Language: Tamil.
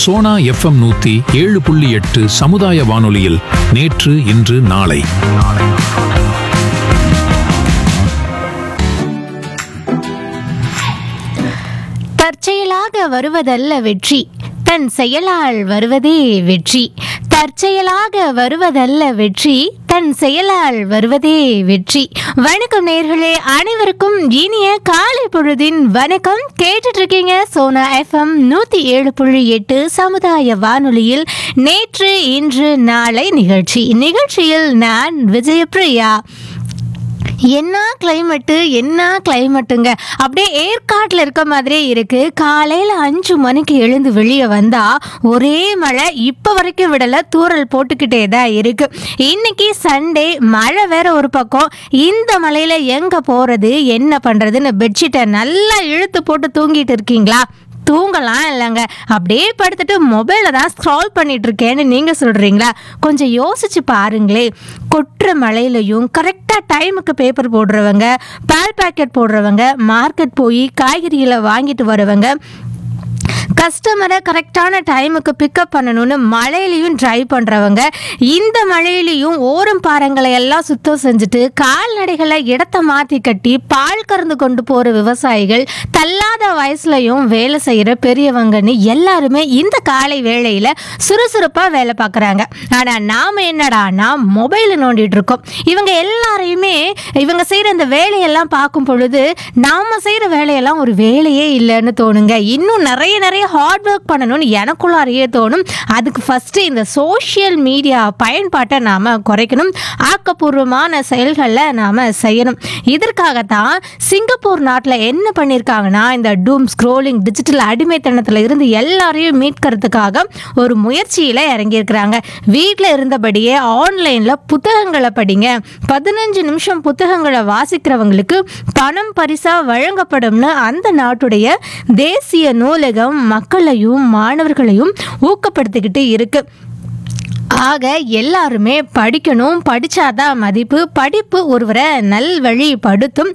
சோனா எஃப்எம் நூத்தி ஏழு புள்ளி எட்டு சமுதாய வானொலியில் நேற்று இன்று நாளை தற்செயலாக வருவதல்ல வெற்றி தன் செயலால் வருவதே வெற்றி தற்செயலாக வருவதல்ல வெற்றி தன் செயலால் வருவதே வெற்றி வணக்கம் நேர்களே அனைவருக்கும் இனிய காலை பொழுதின் வணக்கம் கேட்டுட்டு இருக்கீங்க சோனா எஃப்எம் நூத்தி ஏழு புள்ளி எட்டு சமுதாய வானொலியில் நேற்று இன்று நாளை நிகழ்ச்சி நிகழ்ச்சியில் நான் விஜயபிரியா என்ன கிளைமேட்டு என்ன கிளைமேட்டுங்க அப்படியே ஏற்காட்டில் இருக்க மாதிரியே இருக்கு காலையில் அஞ்சு மணிக்கு எழுந்து வெளியே வந்தா ஒரே மழை இப்போ வரைக்கும் விடலை தூறல் போட்டுக்கிட்டே தான் இருக்கு இன்னைக்கு சண்டே மழை வேற ஒரு பக்கம் இந்த மழையில எங்க போறது என்ன பண்றதுன்னு பெட்ஷீட்டை நல்லா இழுத்து போட்டு தூங்கிட்டு இருக்கீங்களா தூங்கலாம் இல்லைங்க அப்படியே படுத்துட்டு மொபைலை தான் ஸ்க்ரால் பண்ணிட்டு இருக்கேன்னு நீங்கள் சொல்கிறீங்களா கொஞ்சம் யோசிச்சு பாருங்களே கொட்டுற மழையிலையும் கரெக்டாக டைமுக்கு பேப்பர் போடுறவங்க பால் பாக்கெட் போடுறவங்க மார்க்கெட் போய் காய்கறிகளை வாங்கிட்டு வரவங்க கஸ்டமரை கரெக்டான டைமுக்கு பிக்கப் பண்ணணும்னு மழையிலையும் ட்ரை பண்ணுறவங்க இந்த மழையிலையும் ஓரம் பாறைங்களை எல்லாம் சுத்தம் செஞ்சுட்டு கால்நடைகளை இடத்த மாற்றி கட்டி பால் கறந்து கொண்டு போகிற விவசாயிகள் தள்ளாத வயசுலையும் வேலை செய்கிற பெரியவங்கன்னு எல்லாருமே இந்த காலை வேளையில் சுறுசுறுப்பாக வேலை பார்க்குறாங்க ஆனால் நாம் என்னடானா மொபைலை நோண்டிட்டு இருக்கோம் இவங்க எல்லாரையுமே இவங்க செய்கிற இந்த வேலையெல்லாம் பார்க்கும் பொழுது நாம் செய்கிற வேலையெல்லாம் ஒரு வேலையே இல்லைன்னு தோணுங்க இன்னும் நிறைய நிறைய ஹார்ட் ஒர்க் பண்ணணும்னு எனக்குள்ளாரையே தோணும் அதுக்கு ஃபஸ்ட்டு இந்த சோஷியல் மீடியா பயன்பாட்டை நாம் குறைக்கணும் ஆக்கப்பூர்வமான செயல்களில் நாம் செய்யணும் இதற்காகத்தான் சிங்கப்பூர் நாட்டில் என்ன பண்ணியிருக்காங்கன்னா இந்த டூம் ஸ்க்ரோலிங் டிஜிட்டல் அடிமைத்தனத்தில் இருந்து எல்லாரையும் மீட்கிறதுக்காக ஒரு முயற்சியில் இறங்கியிருக்கிறாங்க வீட்டில் இருந்தபடியே ஆன்லைனில் புத்தகங்களை படிங்க பதினஞ்சு நிமிஷம் புத்தகங்களை வாசிக்கிறவங்களுக்கு பணம் பரிசாக வழங்கப்படும்னு அந்த நாட்டுடைய தேசிய நூலகம் மக்களையும் மாணவர்களையும் ஊக்கப்படுத்திக்கிட்டு இருக்கு ஆக எல்லாருமே படிக்கணும் படிச்சாதான் மதிப்பு படிப்பு ஒருவரை நல்வழிப்படுத்தும்